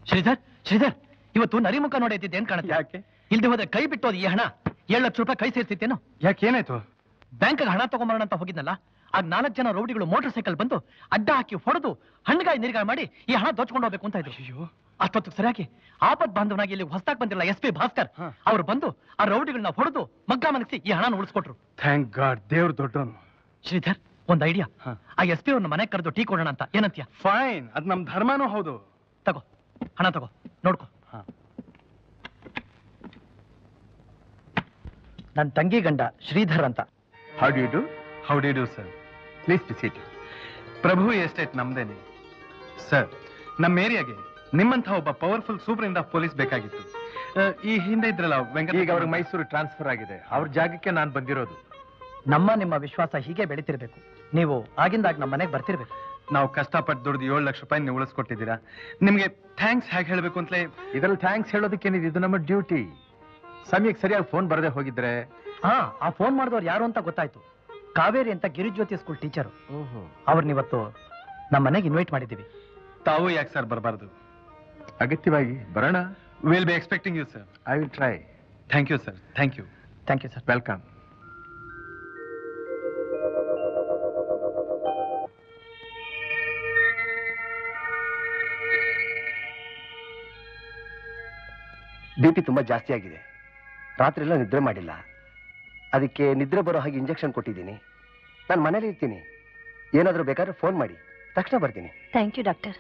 ಶ್ರೀಧರ್ ಶ್ರೀಧರ್ ಇವತ್ತು ನರಿಮುಖ ನೋಡೈತಿದ್ದೆ ಏನ್ ಕಾಣುತ್ತೆ ಯಾಕೆ ಇಲ್ದೆ ಹೋದ್ರೆ ಕೈ ಬಿಟ್ಟೋದು ಈ ಹಣ ಏಳು ಲಕ್ಷ ರೂಪಾಯಿ ಕೈ ಸೇರ್ತಿತ್ತೇನು ಯಾಕೆ ಏನಾಯ್ತು ಬ್ಯಾಂಕ್ ಹಣ ತಗೊಂಬರೋಣ ಅಂತ ಹೋಗಿದ್ನಲ್ಲ ಆಗ ನಾಲ್ಕು ಜನ ರೌಡಿಗಳು ಮೋಟರ್ ಸೈಕಲ್ ಬಂದು ಅಡ್ಡ ಹಾಕಿ ಹೊಡೆದು ಹಣ್ಣುಗಾಯಿ ನೀರ್ಗಾಯಿ ಮಾಡಿ ಈ ಹಣ ದೋಚ್ಕೊಂಡು ಹೋಗ್ಬೇಕು ಅಂತ ಇದ್ರು ಅಯ್ಯೋ ಅಷ್ಟೊತ್ತು ಸರಿಯಾಗಿ ಆಪತ್ ಬಾಂಧವನಾಗಿ ಇಲ್ಲಿ ಹೊಸದಾಗಿ ಬಂದಿರಲ್ಲ ಎಸ್ ಪಿ ಭಾಸ್ಕರ್ ಹಾ. ಅವ್ರು ಬಂದು ಆ ರೌಡಿಗಳನ್ನ ಹೊಡೆದು ಮಗ್ಗ ಮನಗಿಸಿ ಈ ಹಣ ಉಳಿಸ್ಕೊಟ್ರು ಥ್ಯಾಂಕ್ ಗಾಡ್ ದೇವ್ರ ದೊಡ್ಡವನು ಶ್ರೀಧರ್ ಒಂದ್ ಐಡಿಯಾ ಹಾ. ಆ ಎಸ್ ಪಿ ಅವ್ರನ್ನ ಮನೆಗೆ ಕರೆದು ಟೀ ಕೊಡೋಣ ಅಂತ ಏನಂತೀಯ ಫೈನ್ ಅದ್ ನಮ್ ಧರ್ಮನೂ ಹೌದು ತಗೋ ಹಣ ತಗೋ ನೋಡ್ಕೊ ಹಾ. ನನ್ನ ತಂಗಿ ಗಂಡ ಶ್ರೀಧರ್ ಅಂತ how do do how do do sir please be seat Prabhu estate ನಮ್ದೇನೆ ಸರ್ ನಮ್ಮ ಏರಿಯಾಗೆ ನಿಮ್ಮಂಥ ಒಬ್ಬ ಪವರ್ಫುಲ್ ಸೂಪರ್ ಆಫ್ ಪೊಲೀಸ್ ಬೇಕಾಗಿತ್ತು ಆ, ಈ ಹಿಂದೆ ಇದ್ರಲ್ಲ ವೆಂಕಟ ಈಗ ಅವ್ರಿಗೆ ಮೈಸೂರು ಟ್ರಾನ್ಸ್ಫರ್ ಆಗಿದೆ ಅವ್ರ ಜಾಗಕ್ಕೆ ನಾನು ಬಂದಿರೋದು ನಮ್ಮ ನಿಮ್ಮ ವಿಶ್ವಾಸ ಹೀಗೆ ಬೆಳಿತಿರ್ಬೇಕು ನೀವು ಆಗಿಂದಾಗ ನಮ್ಮ ಮನೆಗೆ ಬರ್ತಿರ್ಬೇಕು ನಾವು ಕಷ್ಟಪಟ್ಟು ದುಡ್ದು ಏಳು ಲಕ್ಷ ರೂಪಾಯಿ ನೀವು ಉಳಿಸ್ಕೊಟ್ಟಿದ್ದೀರಾ ನಿಮ್ಗೆ ಥ್ಯಾಂಕ್ಸ್ ಹೇಗೆ ಹೇಳಬೇಕು ಅಂತಲೇ ಇದ್ರಲ್ಲಿ ಥ್ಯಾಂಕ್ಸ್ ಹೇಳೋದಕ್ಕೇನಿದೆ ಇದು ನಮ್ಮ ಡ್ಯೂಟಿ ಸಮಯಕ್ಕೆ ಸರಿಯಾಗಿ ಫೋನ್ ಬರದೆ ಹೋಗಿದ್ರೆ ಹಾ ಆ ಫೋನ್ ಮಾಡಿದವ್ರು ಯಾರು ಅಂತ ಗೊತ್ತಾಯ್ತು ಕಾವೇರಿ ಅಂತ ಗಿರಿಜ್ಯೋತಿ ಸ್ಕೂಲ್ ಟೀಚರು ಅವ್ರನ್ನಿವತ್ತು ನಮ್ಮ ಮನೆಗೆ ಇನ್ವೈಟ್ ಮಾಡಿದ್ದೀವಿ ತಾವು ಯಾಕೆ ಸರ್ ಬರಬಾರ್ದು ಅಗತ್ಯವಾಗಿ ಬರೋಣ will be expecting you sir I will try thank you sir thank you thank you sir welcome B P ತುಂಬಾ ಜಾಸ್ತಿ ಆಗಿದೆ ರಾತ್ರಿ ಎಲ್ಲ ನಿದ್ರೆ ಮಾಡಿಲ್ಲ ಅದಕ್ಕೆ ನಿದ್ರೆ ಬರೋ ಹಾಗೆ ಇಂಜೆಕ್ಷನ್ ಕೊಟ್ಟಿದ್ದೀನಿ ನಾನು ಮನೇಲಿ ಇರ್ತೀನಿ ಏನಾದರೂ ಬೇಕಾದ್ರೆ ಫೋನ್ ಮಾಡಿ ತಕ್ಷಣ ಬರ್ತೀನಿ thank you doctor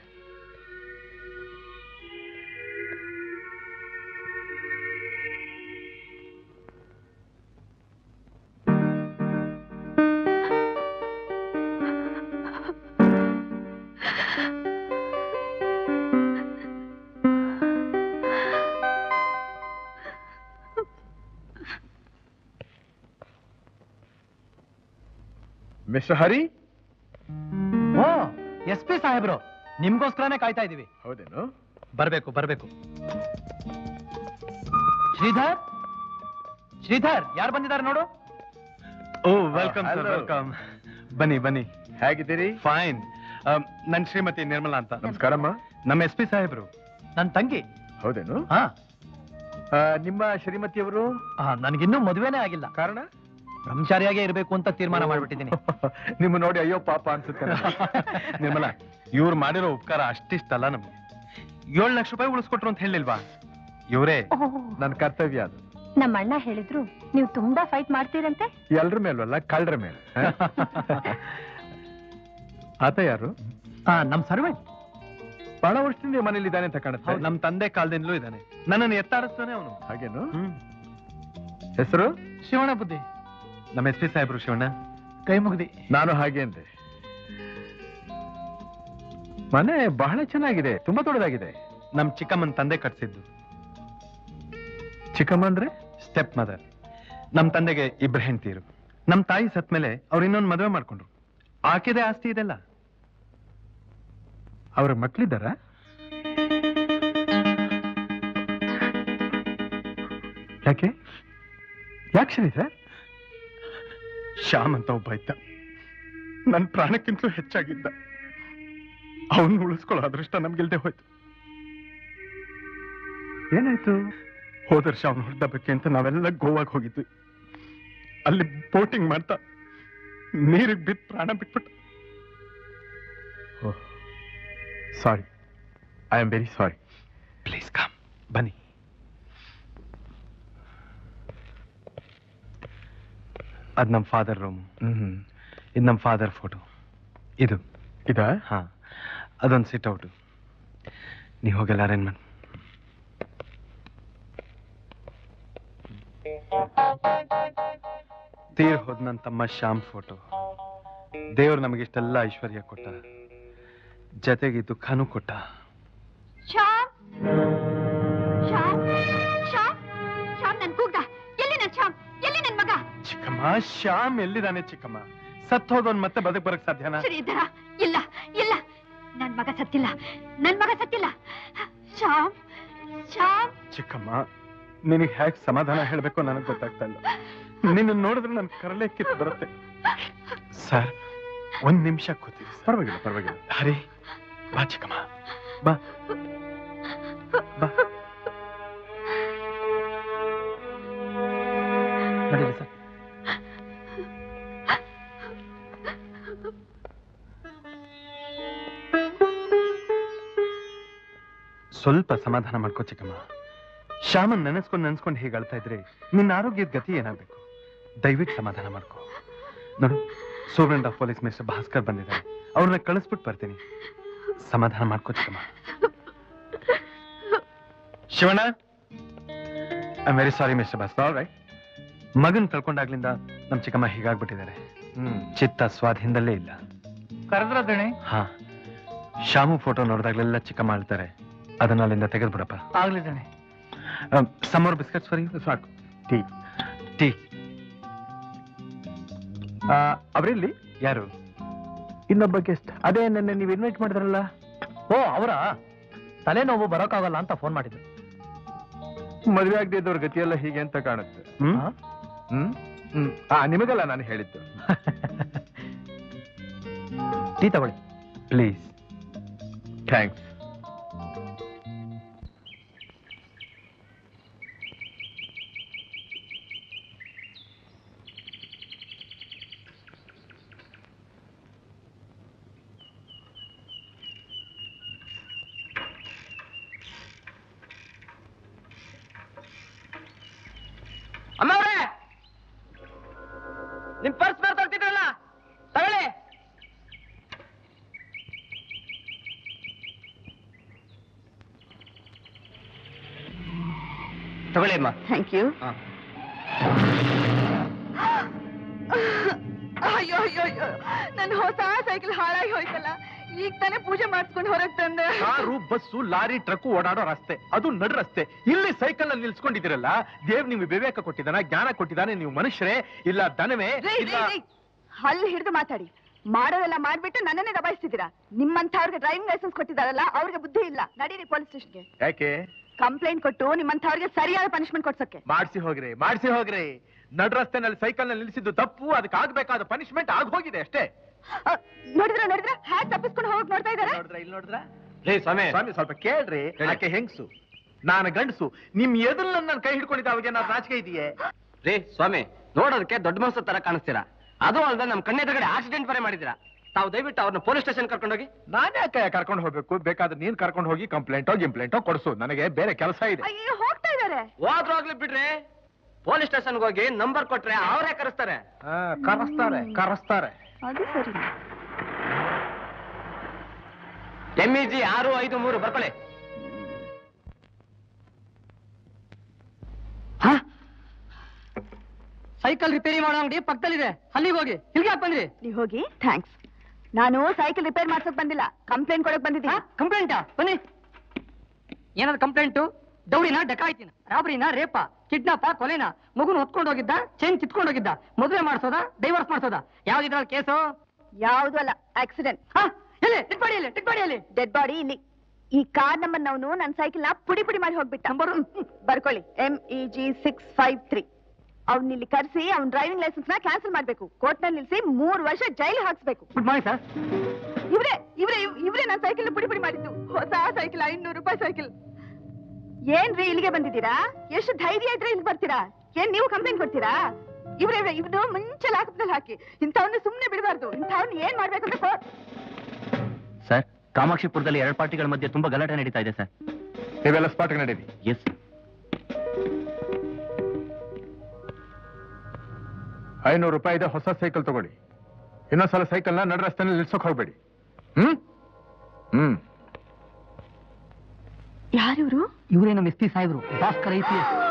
mister Hari O S P ಸಾಹೇಬ್ರು ನಿಮ್ಗೋಸ್ಕರನೇ ಕಾಯ್ತಾ ಇದೀವಿ ಹೌದೇನು ಬರ್ಬೇಕು ಬರ್ಬೇಕು ಶ್ರೀಧರ್ ಶ್ರೀಧರ್ ಯಾರು ಬಂದಿದ್ದಾರೆ ನೋಡು ಓ ವೆಲ್ಕಮ್ ಸರ್ hello. ವೆಲ್ಕಮ್ ಬನ್ನಿ ಬನ್ನಿ ಹೇಗಿದ್ದೀರಿ ಫೈನ್ ನನ್ನ ಶ್ರೀಮತಿ ನಿರ್ಮಲಾ ಅಂತ ನಮಸ್ಕಾರಮ್ಮ ನಮ್ಮ ಎಸ್ ಪಿ ಸಾಹೇಬ್ರು ನನ್ ತಂಗಿ ಹೌದೇನು ಹಾ ಆ, ನಿಮ್ಮ ಶ್ರೀಮತಿಯವರು ಆ, ನನ್ಗಿನ್ನೂ ಮದುವೆನೇ ಆಗಿಲ್ಲ ಕಾರಣ ಬ್ರಹ್ಮಚಾರಿಯಾಗೇ ಇರಬೇಕು ಅಂತ ತೀರ್ಮಾನ ಮಾಡ್ಬಿಟ್ಟಿದ್ದೀನಿ ನಿಮ್ಮ ನೋಡಿ ಅಯ್ಯೋ ಪಾಪ ಅನ್ಸುತ್ತೆ ನನಗೆ. ನಿರ್ಮಲಾ ಇವ್ರು ಮಾಡಿರೋ ಉಪಕಾರ ಅಷ್ಟಿಷ್ಟಲ್ಲ ನಮ್ಗೆ ಏಳು ಲಕ್ಷ ರೂಪಾಯಿ ಉಳಿಸ್ಕೊಟ್ರು ಅಂತ ಹೇಳಿಲ್ವಾ ಇವರೇ ನನ್ನ ಕರ್ತವ್ಯ ಅದು ನಮ್ಮ ಅಣ್ಣ ಹೇಳಿದ್ರು ನೀವು ತುಂಬಾ ಫೈಟ್ ಮಾಡ್ತೀರಂತೆ ಎಲ್ರ ಮೇಲೂ ಅಲ್ಲ ಕಳ್ಳರ ಮೇಲೆ ಹ? ಆತ ಯಾರು ಆ, ನಮ್ ಸರ್ವೆಂಟ್ ಬಹಳ ವರ್ಷದಿಂದ ಮನೇಲಿ ಇದ್ದಾನೆ ಅಂತ ಕಾಣುತ್ತೆ ನಮ್ ತಂದೆ ಕಾಲದಿಂದಲೂ ಇದ್ದಾನೆ ನನ್ನನ್ನು ಎತ್ತಾಡಿಸ್ತಾನೆ ಅವನು ಹಾಗೇನು ಹೆಸರು ಶಿವಣ ಬುದ್ಧಿ ನಮ್ಮ ಎಸ್ ಪಿ ಸಾಹೇಬ್ರು ಶಿವಣ್ಣ ಕೈ ಮುಗ್ದಿ ನಾನು ಹಾಗೆ ಅಂದೆ ಮನೆ ಬಹಳ ಚೆನ್ನಾಗಿದೆ ತುಂಬಾ ದೊಡ್ಡದಾಗಿದೆ ನಮ್ ಚಿಕ್ಕಮ್ಮನ ತಂದೆ ಕಟ್ಸಿದ್ದು ಚಿಕ್ಕಮ್ಮ ಅಂದ್ರೆ ಸ್ಟೆಪ್ ಮದರ್ ನಮ್ ತಂದೆಗೆ ಇಬ್ರು ಹೆಂಡತಿರು ನಮ್ ತಾಯಿ ಸತ್ ಮೇಲೆ ಅವ್ರು ಇನ್ನೊಂದು ಮದುವೆ ಮಾಡ್ಕೊಂಡ್ರು ಆಕೆದೇ ಆಸ್ತಿ ಇದೆಲ್ಲ ಅವ್ರ ಮಕ್ಳಿದ್ದಾರ ಯಾಕೆ ಯಾಕೆ ಶ್ರೀಧರ್ ಶ್ಯಾಮ್ ಅಂತ ಒಬ್ಬ ಇದ್ದ ನನ್ನ ಪ್ರಾಣಕ್ಕಿಂತಲೂ ಹೆಚ್ಚಾಗಿದ್ದ ಅವನು ಉಳಿಸ್ಕೊಳ್ಳೋ ಅದೃಷ್ಟ ನಮ್ಗಿಲ್ದೆ ಹೋಯ್ತು ಏನಾಯ್ತು ಹೋದ ವರ್ಷ ಅವನು ಹೊಡೆದಬ್ಬಕ್ಕೆ ಅಂತ ನಾವೆಲ್ಲ ಗೋವಾಗ್ ಹೋಗಿದ್ವಿ ಅಲ್ಲಿ ಬೋಟಿಂಗ್ ಮಾಡ್ತಾ ನೀರಿಗೆ ಬಿದ್ದು ಪ್ರಾಣ ಬಿಟ್ಬಿಟ್ಟ sorry I am very sorry please come ಬನ್ನಿ ಅದ್ ನಮ್ಮ ಫಾದರ್ ರೂಮ್ ಹ್ಮ್ ಇದು ನಮ್ಮ ಫಾದರ್ ಫೋಟೋ ಇದು ಇದಾ ಹಾ ಅದೊಂದು ಸಿಟ್ ಔಟು ನೀವು ಹೋಗೆಲ್ಲ ಅರೇಂಜ್ ಮಾಡಿ ತೀರ್ ಹೋದ್ ನನ್ನ ತಮ್ಮ ಶ್ಯಾಮ್ ಫೋಟೋ ದೇವ್ರು ನಮಗಿಷ್ಟೆಲ್ಲ ಐಶ್ವರ್ಯ ಕೊಟ್ಟ ಜೊತೆಗೆ ದುಃಖನೂ ಕೊಟ್ಟ ಶ್ಯಾಮ್ ಶ್ಯಾಮ್ ಶ್ಯಾಮ್ ಶ್ಯಾಮ್ ನನ್ ಕೂಗ್ದ ಎಲ್ಲಿ ನನ್ ಶ್ಯಾಮ್ ಎಲ್ಲಿ ನನ್ ಮಗ ಚಿಕ್ಕಮ್ಮ ಶ್ಯಾಮ್ ಎಲ್ಲಿದ್ದಾನೆ ಚಿಕ್ಕಮ್ಮ ಸತ್ ಹೋದವನ್ ಮತ್ತೆ ಬದುಕ್ ಬರಕ್ ಸಾಧ್ಯನಾ ಶ್ರೀಧರ ಇಲ್ಲ ಇಲ್ಲ ನನ್ ಮಗ ಸತ್ತಿಲ್ಲ ನನ್ ಮಗ ಸತ್ತಿಲ್ಲ ಶ್ಯಾಮ್ ಶ್ಯಾಮ್ ಚಿಕ್ಕಮ್ಮ ನಿನಗೆ ಹೇಗ್ ಸಮಾಧಾನ ಹೇಳ್ಬೇಕು ನನಗೆ ಗೊತ್ತಾಗ್ತಾ ಇಲ್ಲ ನಿನ್ನ ನೋಡಿದ್ರೆ ನನ್ ಕರಳೆ ಕಿತ್ತು ಬರುತ್ತೆ ಸರ್ ಒಂದ್ ನಿಮಿಷ ಕೂತೀವಿ ಸರ್ ಪರವಾಗಿಲ್ಲ ಪರವಾಗಿಲ್ಲ ಹರಿ ಬಾ ಚಿಕ್ಕಮ್ಮ ಬಾ ಸ್ವಲ್ಪ ಸಮಾಧಾನ ಮಾಡ್ಕೋ ಚಿಕ್ಕಮ್ಮ ಶ್ಯಾಮನ್ ನೆನೆಸ್ಕೊಂಡು ನೆನೆಸ್ಕೊಂಡು ಹೀಗೆ ಅಳ್ತಾ ಇದ್ರೆ ನಿನ್ನ ಆರೋಗ್ಯದ ಗತಿ ಏನಾಗಬೇಕು ದಯವಿಟ್ಟು ಸಮಾಧಾನ ಮಾಡ್ಕೋ ನೋಡು superintendent of police mister Bhaskar ಬಂದಿದ್ದಾರೆ ಅವ್ರನ್ನ ಕಳಿಸ್ಬಿಟ್ಟು ಬರ್ತೀನಿ ಸಮಾಧಾನ ಮಾಡ್ಕೋ ಚಿಕ್ಕಮ್ಮ Shivanna I very sorry mister Bhaskar right ಮಗನ್ ಕಳ್ಕೊಂಡಾಗ್ಲಿಂದ ನಮ್ ಚಿಕ್ಕಮ್ಮ ಹೀಗಾಗ್ಬಿಟ್ಟಿದ್ದಾರೆ ಹ್ಮ್ ಚಿತ್ತ ಸ್ವಾಧೀನದಲ್ಲೇ ಇಲ್ಲ ಕರೆದ್ರ ದಣಿ ಹಾ ಶಾಮು ಫೋಟೋ ನೋಡಿದಾಗ್ಲೆಲ್ಲ ಚಿಕ್ಕಮ್ಮ ಅಳ್ತಾರೆ ಅದನ್ನ ಅಲ್ಲಿಂದ ತೆಗೆದ್ಬಿಡಪ್ಪ ಆಗ್ಲಿ ದಣಿ ಸಮೋರ್ ಬಿಸ್ಕೆಟ್ಸ್ ಫಾರ್ ಸಾಕು ಟೀ ಟೀ ಅವರಿಲ್ಲಿ ಯಾರು ಇನ್ನೊಬ್ಬ ಗೆಸ್ಟ್ ಅದೇ ನೆನ್ನೆ ನೀವು ಇನ್ವೈಟ್ ಮಾಡಿದ್ರಲ್ಲ ಓ ಅವರ ತಲೆನೋವು ಬರೋಕ್ಕಾಗಲ್ಲ ಅಂತ ಫೋನ್ ಮಾಡಿದ್ರು ಮದುವೆ ಆಗದೆ ಇದ್ದವ್ರ ಗತಿಯೆಲ್ಲ ಹೀಗೆ ಅಂತ ಕಾಣುತ್ತೆ ಹ್ಮ್ ಹಾ? ಹ್ಮ್ ಹ್ಮ್ ಆ ನಿಮಗಲ್ಲ ನಾನು ಹೇಳಿದ್ದು ಟೀ ತಗೊಳ್ಳಿ ಪ್ಲೀಸ್ ಥ್ಯಾಂಕ್ಸ್ ಅಮ್ಮವ್ರೆ ನಿಮ್ ಪರ್ಸ್ ಮಾತಾಡ್ತಿದ್ರಲ್ಲ ತಗೊಳ್ಳಿ ತಗೊಳ್ಳಿ ಅಮ್ಮ ಥ್ಯಾಂಕ್ ಯು ಹಾ. ಅಯ್ಯೋ ಅಯ್ಯೋ ಅಯ್ಯೋ ನನ್ನ ಹೊಸ ಸೈಕಲ್ ಹಾಳಾಗಿ ಹೋಯ್ತಲ್ಲ ಈಗ ತಾನೇ ಪೂಜೆ ಮಾಡಿಸ್ಕೊಂಡು ಹೊರಗೆ ತಂದೆ ಕಾರು ಬಸ್ಸು ಲಾರಿ ಟ್ರಕ್ ಓಡಾಡೋ ರಸ್ತೆ ಅದು ನಡ್ ರಸ್ತೆ ಇಲ್ಲಿ ಸೈಕಲ್ ನಲ್ಲಿ ನಿಲ್ಸ್ಕೊಂಡಿದ್ದೀರಲ್ಲ ದೇವ್ ನಿಮ್ಗೆ ವಿವೇಕ ಕೊಟ್ಟಿದ್ದಾನ ಜ್ಞಾನ ಕೊಟ್ಟಿದ್ದಾನೆ ನೀವು ಮನುಷ್ಯರೇ ಇಲ್ಲ ದನವೇ ರೀ, ಇಲ್ಲ ರೀ, ರೀ. ಹಲ್ಲು ಹಿಡಿದು ಮಾತಾಡಿ ಮಾಡೋದೆಲ್ಲ ಮಾಡ್ಬಿಟ್ಟು ನನ್ನನ್ನೇ ದಬಾಯಿಸ್ತಿದ್ದೀರಾ ನಿಮ್ಮಂಥವ್ರಿಗೆ ಡ್ರೈವಿಂಗ್ ಲೈಸೆನ್ಸ್ ಕೊಟ್ಟಿದ್ದಾರಲ್ಲ ಅವ್ರಿಗೆ ಬುದ್ಧಿ ಇಲ್ಲ ನಡೀರಿ ಪೊಲೀಸ್ ಸ್ಟೇಷನ್ಗೆ ಯಾಕೆ ಕಂಪ್ಲೇಂಟ್ ಕೊಟ್ಟು ನಿಮ್ಮಂಥವ್ರಿಗೆ ಸರಿಯಾದ ಪನಿಷ್ಮೆಂಟ್ ಕೊಡ್ಸಕ್ಕೆ ಮಾಡ್ಸಿ ಹೋಗ್ರಿ ಮಾಡ್ಸಿ ಹೋಗ್ರಿ ನಡ್ ರಸ್ತೆನಲ್ಲಿ ಸೈಕಲ್ ನಲ್ಲಿ ನಿಲ್ಸಿದ್ದು ತಪ್ಪು ಅದಕ್ಕೆ ಆಗ್ಬೇಕಾದ ಪನಿಷ್ಮೆಂಟ್ ಆಗ್ ಹೋಗಿದೆ ಅಷ್ಟೇ ಅ, ನೋಡಿದ್ರ ನೋಡಿದ್ರ ಹ್ಯಾಕ್ ತಪ್ಪಿಸ್ಕೊಂಡು ಹೋಗಿ ನೋಡ್ತಾ ಇದಾರೆ ನೋಡಿದ್ರ ಇಲ್ಲಿ ನೋಡಿದ್ರ ರೀ ಸ್ವಾಮಿ ಸ್ವಾಮಿ ಸ್ವಲ್ಪ ಕೇಳ್ರಿ ಯಾಕೆ ಹೆಂಗ್ಸು ನಾನು ಗಂಡಸು ನಿಮ್ ಎದುರು ನನ್ನ ಕೈ ಹಿಡ್ಕೊಂಡಿದ್ದ ಅವಾಗ ಏನಾದ್ರು ನಾಚಿಕೆ ಇದೆಯೇ ರೀ ಸ್ವಾಮಿ ನೋಡೋದಕ್ಕೆ ದೊಡ್ಡ ಮನಸ್ಸು ತರ ಕಾಣಿಸ್ತೀರಾ ಅದು ಅಲ್ಲದೆ ನಮ್ ಕಣ್ಣೆದುರುಗಡೆ ಆಕ್ಸಿಡೆಂಟ್ ಬರೇ ಮಾಡಿದ್ದೀರಾ ತಾವು ದಯವಿಟ್ಟು ಅವ್ರನ್ನ ಪೊಲೀಸ್ ಸ್ಟೇಷನ್ ಕರ್ಕೊಂಡೋಗಿ ನಾನ್ ಯಾಕೆ ಕರ್ಕೊಂಡು ಹೋಗ್ಬೇಕು ಬೇಕಾದ್ರೆ ನೀನ್ ಕರ್ಕೊಂಡು ಹೋಗಿ ಕಂಪ್ಲೇಂಟೋ ಗಿಂಪ್ಲೇಂಟೋ ಕೊಡ್ಸು ನನಗೆ ಬೇರೆ ಕೆಲಸ ಇದೆ ಅಯ್ಯೋ ಹೋಗ್ತಾ ಇದಾರೆ ಹೋದ್ರೂ ಆಗ್ಲಿ ಬಿಡ್ರಿ ಪೊಲೀಸ್ ಸ್ಟೇಷನ್ಗೆ ಹೋಗಿ ನಂಬರ್ ಕೊಟ್ರೆ ಅವರೇ ಕರೆಸ್ತಾರೆ ಆ, ಕರೆಸ್ತಾರೆ ಕರೆಸ್ತಾರೆ ಅದು ಸರಿ ಎಂಇಜಿ ಆರು ಐದು ಮೂರು ಬರ್ಕೊಳ್ಳಿ ಸೈಕಲ್ ರಿಪೇರಿ ಮಾಡೋ ಅಂಗಡಿ ಪಕ್ಕದಲ್ಲಿದೆ ಅಲ್ಲಿಗೆ ಹೋಗಿ ಇಲ್ಲಿಗೆ ಯಾಕೆ ಬಂದ್ರಿ ನೀವ್ ಹೋಗಿ ಥ್ಯಾಂಕ್ಸ್ ನಾನು ಸೈಕಲ್ ರಿಪೇರ್ ಮಾಡ್ಸಕ್ ಬಂದಿಲ್ಲ ಕಂಪ್ಲೇಂಟ್ ಕೊಡಕ್ ಬಂದಿದ್ದೀನಿ ಕಂಪ್ಲೇಂಟಾ ಬನ್ನಿ ಏನಾದ್ರು ಕಂಪ್ಲೇಂಟು ದೌಡಿನ ಡಕಾಯ್ತಿನ ರಾಬರಿನ ರೇಪ ಕಿಡ್ನಾಪ ಕೊಲೆನ ಮಗುನ ಹೊತ್ಕೊಂಡು ಹೋಗಿದ್ದ ಚೈನ್ ಕಿತ್ಕೊಂಡು ಹೋಗಿದ್ದ ಮದುವೆ ಮಾಡ್ಸೋದ ಡೈವರ್ಸ್ ಮಾಡ್ಸೋದ ಯಾವ್ದಿದ್ರಲ್ಲಿ ಕೇಸು ಯಾವುದು ಅಲ್ಲ ಆಕ್ಸಿಡೆಂಟ್ ಹಾ ಎಲ್ಲಿ ಟಿಕ್ಬಾಡಿಯಲ್ಲಿ ಟಿಕ್ಬಾಡಿಯಲ್ಲಿ ಡೆಡ್ ಬಾಡಿ ಇಲ್ಲಿ ಈ ಕಾರ್ ನಂಬರ್ ನವನು ನನ್ನ ಸೈಕಲ್ ನ ಪುಡಿ ಪುಡಿ ಮಾಡಿ ಹೋಗ್ಬಿಟ್ಟ ನಂಬರ್ ಬರ್ಕೊಳ್ಳಿ M E G six five three ಅವ್ನ ಇಲ್ಲಿ ಕರೆಸಿ ಅವ್ನ ಡ್ರೈವಿಂಗ್ ಲೈಸೆನ್ಸ್ ನ ಕ್ಯಾನ್ಸಲ್ ಮಾಡ್ಬೇಕು ಕೋರ್ಟ್ ನಲ್ಲಿ ನಿಲ್ಸಿ ಮೂರ್ ವರ್ಷ ಜೈಲ್ ಹಾಕ್ಸ್ಬೇಕು ಗುಡ್ ಮಾರ್ನಿಂಗ್ ಸರ್ ಇವ್ರೆ ಇವ್ರೆ ಇವ್ರೆ ನನ್ನ ಸೈಕಲ್ ಪುಡಿ ಪುಡಿ ಮಾಡಿದ್ದು ಹೊಸ ಸೈಕಲ್ ಐನೂರು ರೂಪಾಯಿ ಸೈಕಲ್ ಏನ್ರಿ ಇಲ್ಲಿಗೆ ಬಂದಿದ್ದೀರಾ ಎಷ್ಟು ಧೈರ್ಯ ಇದ್ರೆ ಇಲ್ಲಿ ಬರ್ತೀರಾ ಏನ್ ನೀವು ಕಂಪ್ಲೇಂಟ್ ಕೊಡ್ತೀರಾ ಇವ್ರೆ ಇವ್ರೆ ಇವ್ನು ಮುಂಚೆ ಲಾಕಪ್ನಲ್ಲಿ ಹಾಕಿ ಇಂಥವನ್ನ ಸುಮ್ನೆ ಬಿಡಬಾರ್ದು ಇಂಥವನ್ನ ಏನ್ ಮಾಡ್ಬೇಕಂದ್ರೆ ಕೋ- ಸರ್ ಕಾಮಾಕ್ಷಿಪುರದಲ್ಲಿ ಎರಡು ಪಾರ್ಟಿಗಳ ಮಧ್ಯೆ ತುಂಬಾ ಗಲಾಟೆ ನಡೀತಾ ಇದೆ ಸರ್ ನೀವೆಲ್ಲ ಸ್ಪಾಟ್ಗೆ ನಡೀರಿ ಎಸ್ ಐನೂರು ರೂಪಾಯಿ ಇದೆ ಹೊಸ ಸೈಕಲ್ ತಗೊಳ್ಳಿ ಇನ್ನೊಂದ್ಸಲ ಸೈಕಲ್ನ ನಡ್ ರಸ್ತೆನಲ್ಲಿ ನಿಲ್ಸೋಕ್ ಹೋಗ್ಬೇಡಿ ಹ್ಮ್ ಹ್ಮ್ ಯಾರಿವ್ರು ಇವರೇ ನಮ್ಮ ಎಸ್ ಪಿ ಸಾಹೇಬ್ರು ಭಾಸ್ಕರ್ ಐ ಪಿ ಎಸ್